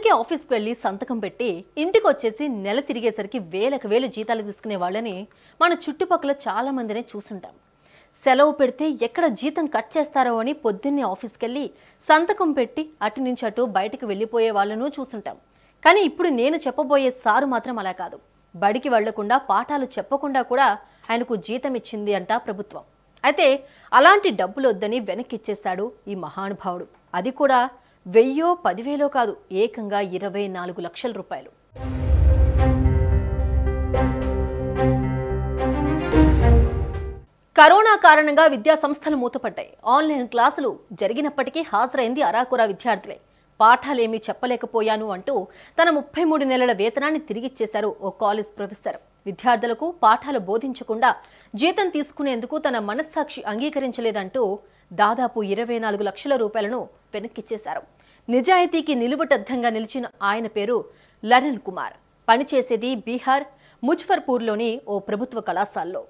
రోజుకి ఆఫీస్కి వెళ్ళి సంతకం పెట్టి ఇంటికి వచ్చేసి నెల తిరిగేసరికి వేలకు వేలు జీతాలు తీసుకునే వాళ్ళని మన చుట్టుపక్కల చాలా మందినే చూసుంటాం సెలవు పెడితే ఎక్కడ జీతం కట్ చేస్తారో అని పొద్దున్నే ఆఫీస్కి వెళ్ళి సంతకం పెట్టి అటు నుంచి అటు బయటికి వెళ్ళిపోయే వాళ్ళను చూసుంటాం కానీ ఇప్పుడు నేను చెప్పబోయే సారు మాత్రం అలా కాదు బడికి వెళ్లకుండా పాఠాలు చెప్పకుండా కూడా ఆయనకు జీతం ఇచ్చింది అంట ప్రభుత్వం అయితే అలాంటి డబ్బులు వద్దని వెనక్కి ఇచ్చేశాడు ఈ మహానుభావుడు అది కూడా వెయ్యో పదివేలో కాదు ఏకంగా ఇరవై నాలుగు లక్షల రూపాయలు కరోనా కారణంగా విద్యా సంస్థలు మూతపడ్డాయి ఆన్లైన్ క్లాసులు జరిగినప్పటికీ హాజరైంది అరాకురా విద్యార్థులే పాఠాలేమీ చెప్పలేకపోయాను అంటూ తన ముప్పై మూడు నెలల వేతనాన్ని తిరిగిచ్చేశారు ఓ కాలేజ్ ప్రొఫెసర్ విద్యార్థులకు పాఠాలు బోధించకుండా జీతం తీసుకునేందుకు తన మనస్సాక్షి అంగీకరించలేదంటూ దాదాపు ఇరవై నాలుగు లక్షల రూపాయలను వెనక్కిచ్చేశారు నిజాయితీకి నిలువటద్దంగా నిలిచిన ఆయన పేరు లరన్ కుమార్ పనిచేసేది బీహార్ ముజఫర్పూర్లోని ఓ ప్రభుత్వ కళాశాలలో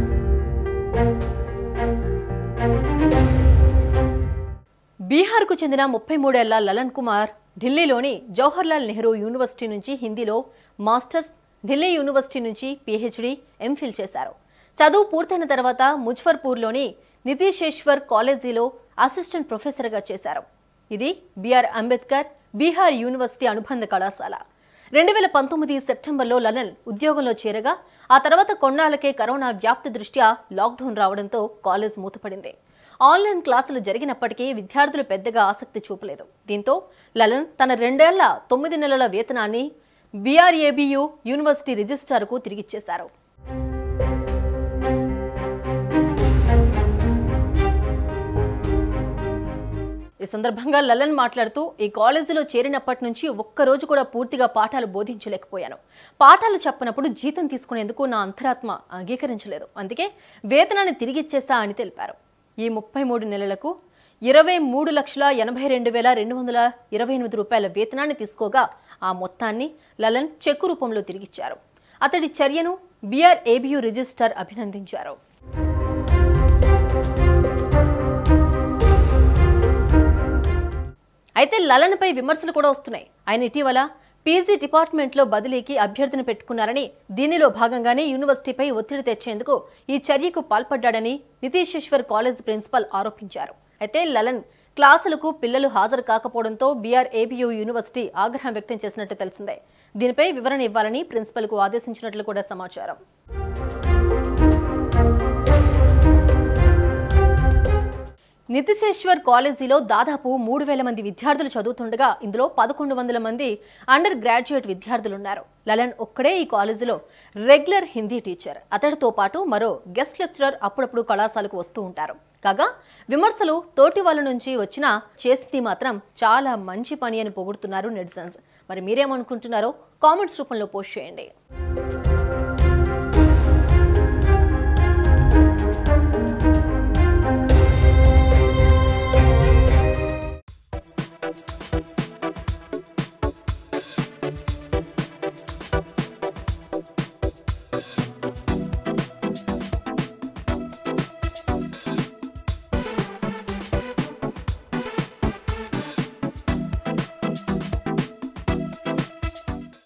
బీహార్కు చెందిన ముప్పై మూడేళ్ల లలన్ కుమార్ ఢిల్లీలోని జవహర్లాల్ నెహ్రూ యూనివర్సిటీ నుంచి హిందీలో మాస్టర్స్ ఢిల్లీ యూనివర్సిటీ నుంచి పీహెచ్డీ ఎంఫిల్ చేశారు చదువు పూర్తయిన తర్వాత ముజఫర్పూర్లోని నితీశేశ్వర్ కాలేజీలో అసిస్టెంట్ ప్రొఫెసర్గా చేశారు ఇది బిఆర్ అంబేద్కర్ బీహార్ యూనివర్సిటీ అనుబంధ కళాశాల రెండు వేల పంతొమ్మిది సెప్టెంబర్లో లలన్ ఉద్యోగంలో చేరగా ఆ తర్వాత కొన్నాళ్ళకే కరోనా వ్యాప్తి దృష్ట్యా లాక్డౌన్ రావడంతో కాలేజ్ మూతపడింది ఆన్లైన్ క్లాసులు జరిగినప్పటికీ విద్యార్థులు పెద్దగా ఆసక్తి చూపలేదు దీంతో లలన్ తన రెండేళ్ల తొమ్మిది నెలల వేతనాన్ని బీఆర్ఏబియు యూనివర్సిటీ రిజిస్ట్రార్కు తిరిగిచ్చేశారు ఈ సందర్భంగా లలన్ మాట్లాడుతూ ఈ కాలేజీలో చేరినప్పటి నుంచి ఒక్కరోజు కూడా పూర్తిగా పాఠాలు బోధించలేకపోయాను పాఠాలు చెప్పనప్పుడు జీతం తీసుకునేందుకు నా అంతరాత్మ అంగీకరించలేదు అందుకే వేతనాన్ని తిరిగిచ్చేస్తా అని తెలిపారు ఈ ముప్పై మూడు నెలలకు ఇరవై మూడు లక్షల ఎనభై రెండు వేల రెండు వందల ఇరవై ఎనిమిది రూపాయల వేతనాన్ని తీసుకోగా ఆ మొత్తాన్ని లలన్ చెక్కు రూపంలో తిరిగిచ్చారు అతడి చర్యను బీఆర్ ఏబియు రిజిస్టర్ అభినందించారు అయితే లలన్పై విమర్శలు కూడా వస్తున్నాయి ఆయన ఇటీవల పీజీ డిపార్ట్మెంట్లో బదిలీకి అభ్యర్థిని పెట్టుకున్నారని దీనిలో భాగంగానే యూనివర్సిటీపై ఒత్తిడి తెచ్చేందుకు ఈ చర్యకు పాల్పడ్డాడని నితీశేశ్వర్ కాలేజ్ ప్రిన్సిపల్ ఆరోపించారు అయితే లలన్ క్లాసులకు పిల్లలు హాజరు కాకపోవడంతో బీఆర్ ఏబియు యూనివర్సిటీ ఆగ్రహం వ్యక్తం చేసినట్టు తెలిసిందే దీనిపై వివరణ ఇవ్వాలని ప్రిన్సిపల్కు ఆదేశించినట్లు కూడా సమాచారం నితిశేశ్వర్ కాలేజీలో దాదాపు మూడు వేల మంది విద్యార్థులు చదువుతుండగా ఇందులో పదకొండు వందల మంది అండర్ గ్రాడ్యుయేట్ విద్యార్థులున్నారు లలన్ ఒక్కడే ఈ కాలేజీలో రెగ్యులర్ హిందీ టీచర్ అతడితో పాటు మరో గెస్ట్ లెక్చరర్ అప్పుడప్పుడు కళాశాలకు వస్తూ ఉంటారు కాగా విమర్శలు తోటి వాళ్ళ నుంచి వచ్చినా చేసింది మాత్రం చాలా మంచి పని అని పొగుడుతున్నారు నెటిజన్స్ మరి మీరేమనుకుంటున్నారో కామెంట్స్ రూపంలో పోస్ట్ చేయండి